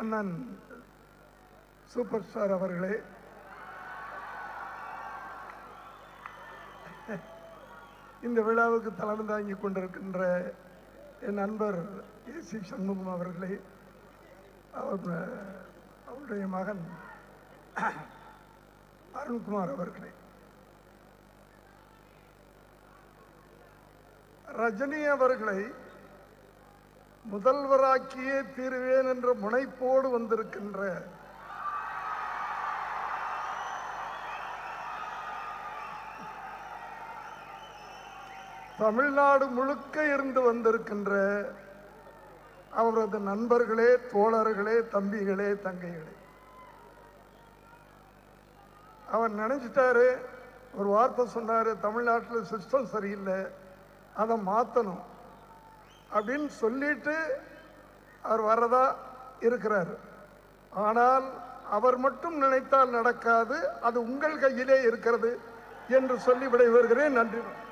அண்ணன் super star அவர்களே இந்த விழாவுக்கு தலைமை தாங்கி கொண்டிருக்கின்ற என் நண்பர் ஏ சி சண்முகம் அவர்களே அவர் அவருடைய மகன் அருண்குமார் அவர்களே ரஜினி அவர்களை முதல்வராக்கியே தீருவேன் என்ற முனைப்போடு வந்திருக்கின்ற தமிழ்நாடு முழுக்க இருந்து வந்திருக்கின்ற அவரது நண்பர்களே தோழர்களே தம்பிகளே தங்கைகளே அவர் நினைச்சிட்டாரு ஒரு வார்த்தை சொன்னாரு தமிழ்நாட்டில் சிஸ்டம் சரியில்லை அதை மாற்றணும் அப்படின்னு சொல்லிட்டு அவர் வர்றதா இருக்கிறார் ஆனால் அவர் மட்டும் நினைத்தால் நடக்காது அது உங்கள் கையிலே இருக்கிறது என்று சொல்லி விடைபெறுகிறேன் நன்றி